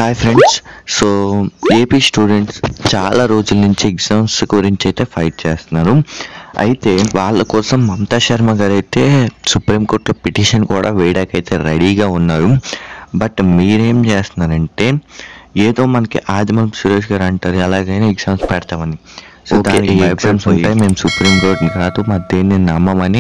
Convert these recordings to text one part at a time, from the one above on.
hi friends so AP students చాలా రోజుల నుంచి ఎగ్జామ్స్ గురించి అయితే ఫైట్ చేస్తున్నారు అయితే వాళ్ళ కోసం మమతా శర్మ గారు అయితే సుప్రీంకోర్టులో పిటిషన్ కూడా వేయడానికైతే రెడీగా ఉన్నారు బట్ మీరేం చేస్తున్నారంటే ఏదో మనకి ఆదిమం సురేష్ గారు అంటారు ఎలాగైనా ఎగ్జామ్స్ పెడతామని సో Okay, దానికి ఈ ఎగ్జామ్స్ exams ఉంటాయి మేము సుప్రీంకోర్టుని కాదు మా దేన్ని నమ్మమని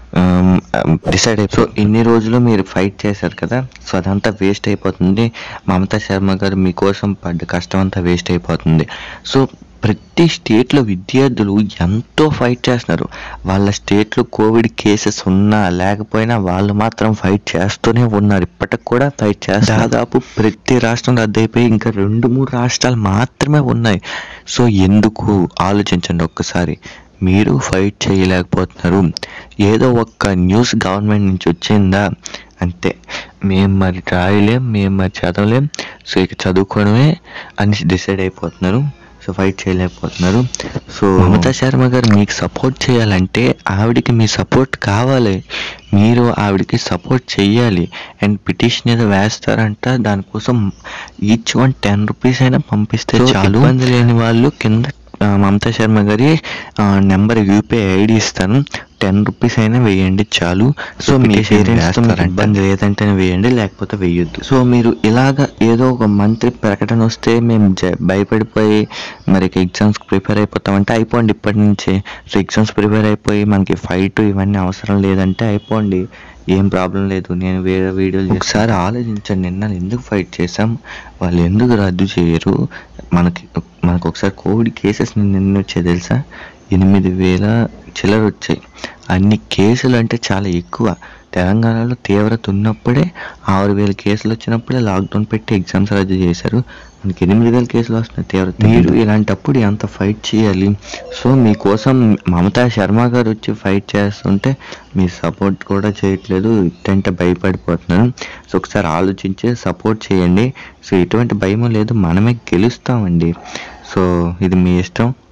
డిసైడ్ అయిపో ఇన్ని రోజులు మీరు ఫైట్ చేశారు కదా సో అదంతా వేస్ట్ అయిపోతుంది మమతా శర్మ గారు మీకోసం పడ్డ కష్టం అంతా వేస్ట్ అయిపోతుంది సో ప్రతి స్టేట్లో విద్యార్థులు ఎంతో ఫైట్ చేస్తున్నారు వాళ్ళ స్టేట్లో కోవిడ్ కేసెస్ ఉన్నా లేకపోయినా వాళ్ళు మాత్రం ఫైట్ చేస్తూనే ఉన్నారు ఇప్పటికి కూడా ఫైట్ చేస్తారు దాదాపు ప్రతి రాష్ట్రం రద్దయిపోయి ఇంకా రెండు మూడు రాష్ట్రాలు మాత్రమే ఉన్నాయి సో ఎందుకు ఆలోచించండి ఒక్కసారి మీరు ఫైట్ చేయలేకపోతున్నారు ఏదో ఒక్క న్యూస్ గవర్నమెంట్ నుంచి వచ్చిందా అంతే మేము మరి రాయలేం మేము మరి చదవలేం సో ఇక చదువుకోవడమే అని డిసైడ్ అయిపోతున్నారు సో ఫైట్ చేయలేకపోతున్నారు సో మమతా శర్మ గారు మీకు సపోర్ట్ చేయాలంటే ఆవిడకి మీ సపోర్ట్ కావాలి మీరు ఆవిడకి సపోర్ట్ చెయ్యాలి అండ్ పిటిషన్ ఏదో వేస్తారంట దానికోసం ఈచ్ వన్ టెన్ రూపీస్ అయినా పంపిస్తే చాలు ఇబ్బంది లేని వాళ్ళు కింద ఆ, మమతా శర్మ గారి నెంబర్ యూపీఐ ఐడి ఇస్తాను టెన్ రూపీస్ అయినా వేయండి చాలు సో మీ పేరెంట్స్తో మీకు ఇబ్బంది లేదంటే వేయండి లేకపోతే వేయొద్దు సో మీరు ఇలాగ ఏదో ఒక మంత్రి ప్రకటన వస్తే మేము జ- భయపడిపోయి మరి ఎగ్జామ్స్కి ప్రిపేర్ అయిపోతామంటే అయిపోండి ఇప్పటి నుంచే సో ఎగ్జామ్స్ ప్రిపేర్ అయిపోయి మనకి ఫైట్ ఇవన్నీ అవసరం లేదంటే అయిపోండి ఏం ప్రాబ్లం లేదు నేను వేరే వీడియోలు ఒకసారి ఆలోచించండి నిన్న ఎందుకు ఫైట్ చేసాం వాళ్ళు ఎందుకు రద్దు చేయరు మనకి మనకు ఒకసారి కోవిడ్ కేసెస్ నిన్న వచ్చాయి తెలుసా ఎనిమిది వేల చిల్లర వచ్చాయి అన్ని కేసులు అంటే చాలా ఎక్కువ తెలంగాణలో తీవ్రత ఉన్నప్పుడే ఆరు వేల కేసులు వచ్చినప్పుడే లాక్డౌన్ పెట్టి ఎగ్జామ్స్ రద్దు చేశారు మనకి ఎనిమిది వేల కేసులు వస్తున్నాయి తీవ్రత మీరు ఇలాంటప్పుడు ఎంత ఫైట్ చేయాలి సో మీకోసం మమతా శర్మ గారు వచ్చి ఫైట్ చేస్తుంటే మీ సపోర్ట్ కూడా చేయట్లేదు ఇట్టంటే భయపడిపోతున్నాను సో ఒకసారి ఆలోచించి సపోర్ట్ చేయండి సో ఎటువంటి భయం లేదు మనమే గెలుస్తామండి సో ఇది మీ ఇష్టం